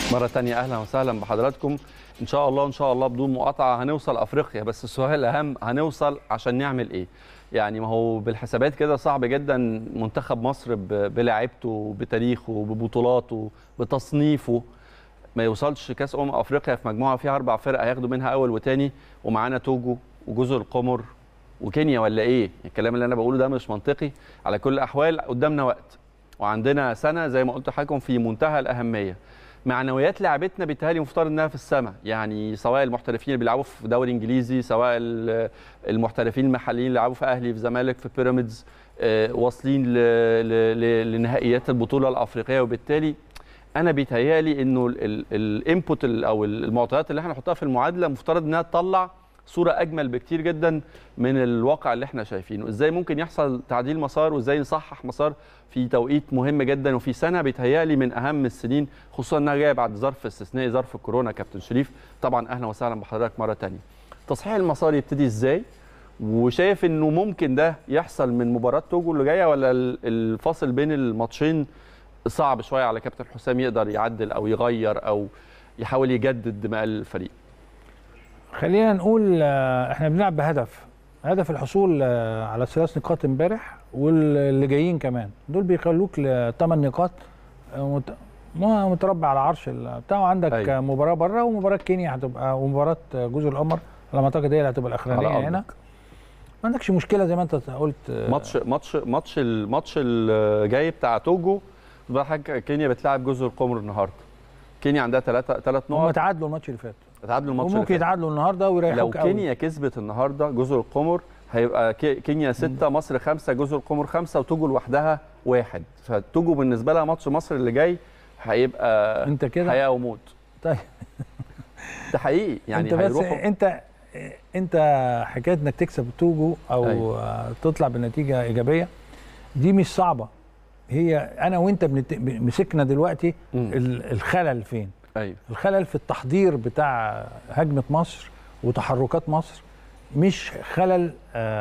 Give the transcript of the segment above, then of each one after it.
مرة تانية أهلا وسهلا بحضراتكم إن شاء الله إن شاء الله بدون مقاطعة هنوصل أفريقيا بس السؤال الأهم هنوصل عشان نعمل إيه؟ يعني ما هو بالحسابات كده صعب جدا منتخب مصر ب- بلاعيبته بتاريخه ببطولاته بتصنيفه ما يوصلش كاس امم افريقيا في مجموعه فيها اربع فرق هياخدوا منها اول وتاني ومعانا توجو وجزر القمر وكينيا ولا ايه الكلام اللي انا بقوله ده مش منطقي على كل الاحوال قدامنا وقت وعندنا سنه زي ما قلت لحضراتكم في منتهى الاهميه معنويات لعبتنا بيتهيألي مفترض انها في السماء يعني سواء المحترفين اللي بيلعبوا في دوري انجليزي سواء ال- المحترفين المحليين اللي بيلعبوا في اهلي في زمالك في بيراميدز آه، واصلين ل- ل- ل- لنهائيات البطوله الافريقيه وبالتالي انا بيتهيألي انه الانبوت او المعطيات اللي احنا نحطها في المعادله مفترض انها تطلع صوره اجمل بكتير جدا من الواقع اللي احنا شايفينه ازاي ممكن يحصل تعديل مسار وازاي نصحح مسار في توقيت مهم جدا وفي سنه بيتهيألي من اهم السنين خصوصا انها جايه بعد ظرف استثنائي ظرف الكورونا كابتن شريف طبعا اهلا وسهلا بحضرتك مره تانية تصحيح المسار يبتدي ازاي وشايف انه ممكن ده يحصل من مباراه توجو اللي جايه ولا ال- الفاصل بين الماتشين صعب شويه على كابتن حسام يقدر يعدل او يغير او يحاول يجدد دماء الفريق خلينا نقول آه، احنا بنلعب بهدف هدف الحصول آه، على ثلاث نقاط امبارح واللي جايين كمان دول بيخلوك لثمان نقاط آه، مت- ما متربع على عرش ال- بتاع وعندك أيوة. أيوة. مباراه بره ومباراه كينيا هتبقى ومباراه آه، جزر القمر على ما اعتقد هي اللي هتبقى الاخرانيه على هنا أرضك. ما عندكش مشكله زي ما انت قلت آه، ماتش ماتش ماتش الماتش الجاي بتاع توجو بقى حاجه كينيا بتلعب جزر القمر النهارده كينيا عندها ثلاثة ثلاث هم نقط تعادلوا الماتش اللي فات تعادلوا الماتش اللي وممكن فات. يتعادلوا النهارده لو ويريحوك قوي. كينيا كسبت النهارده جزر القمر هيبقى كي- كينيا ستة مصر خمسة جزر القمر خمسة وتوجو لوحدها واحد فتوجو بالنسبة لها ماتش مصر اللي جاي هيبقى انت كده حياة وموت طيب ده حقيقي يعني انت بس هيروحوا انت انت حكايه انك تكسب توجو او أيوة. أيوة. تطلع بنتيجه ايجابيه دي مش صعبه هي انا وانت بنت... مسكنا دلوقتي مم. ال- الخلل فين ايوه الخلل في التحضير بتاع هجمه مصر وتحركات مصر مش خلل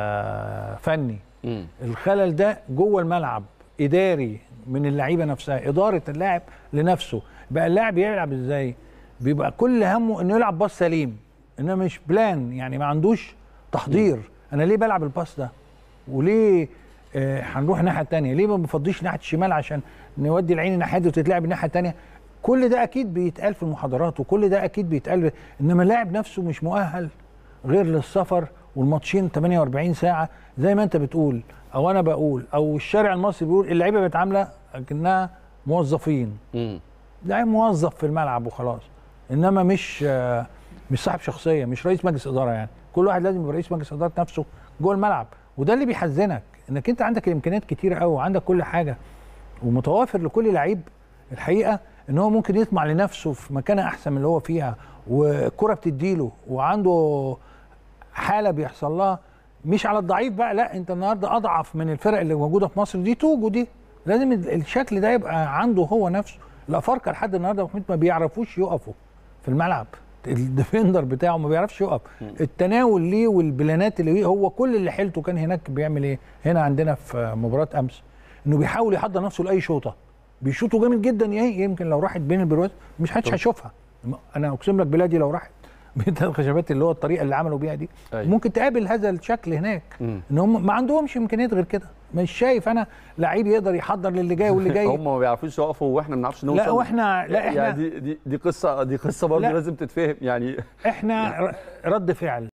آه فني مم. الخلل ده جوه الملعب اداري من اللعيبه نفسها اداره اللاعب لنفسه بقى اللاعب يلعب ازاي بيبقى كل همه انه يلعب باص سليم انما مش بلان يعني ما عندوش تحضير انا ليه بلعب الباص ده وليه آه، هنروح الناحيه الثانيه ليه ما بفضيش ناحيه الشمال عشان نودي العين الناحيه دي وتتلعب الناحيه الثانيه كل ده اكيد بيتقال في المحاضرات وكل ده اكيد بيتقال انما اللاعب نفسه مش مؤهل غير للسفر والماتشين 48 ساعه زي ما انت بتقول او انا بقول او الشارع المصري بيقول اللعيبه بقت عامله كانها موظفين مم. لعيب موظف في الملعب وخلاص انما مش آه، مش صاحب شخصيه مش رئيس مجلس اداره يعني كل واحد لازم يبقى رئيس مجلس اداره نفسه جوه الملعب وده اللي بيحزنك انك انت عندك الامكانيات كتيره قوي وعندك كل حاجه ومتوافر لكل لعيب الحقيقه ان هو ممكن يطمع لنفسه في مكانه احسن من اللي هو فيها والكره بتديله وعنده حاله بيحصل لها مش على الضعيف بقى لا انت النهارده اضعف من الفرق اللي موجوده في مصر دي توجو دي لازم ال- الشكل ده يبقى عنده هو نفسه الافارقه لحد النهارده يا محمود ما بيعرفوش يقفوا في الملعب الديفندر بتاعه ما بيعرفش يقف التناول ليه والبلانات اللي ليه هو كل اللي حيلته كان هناك بيعمل ايه هنا عندنا في مباراه امس انه بيحاول يحضر نفسه لاي شوطه بيشوطوا جامد جدا ايه يمكن لو راحت بين البروات مش حدش هيشوفها انا اقسم لك بلادي لو راحت بين الخشبات اللي هو الطريقه اللي عملوا بيها دي أيوة. ممكن تقابل هذا الشكل هناك مم. ان هم ما عندهمش امكانيات غير كده مش شايف انا لعيب يقدر يحضر للي جاي واللي جاي هم ما بيعرفوش يقفوا واحنا ما بنعرفش نوصل لا واحنا لا احنا يعني دي دي, دي قصه دي قصه برضه لا. لازم تتفهم يعني احنا ر- رد فعل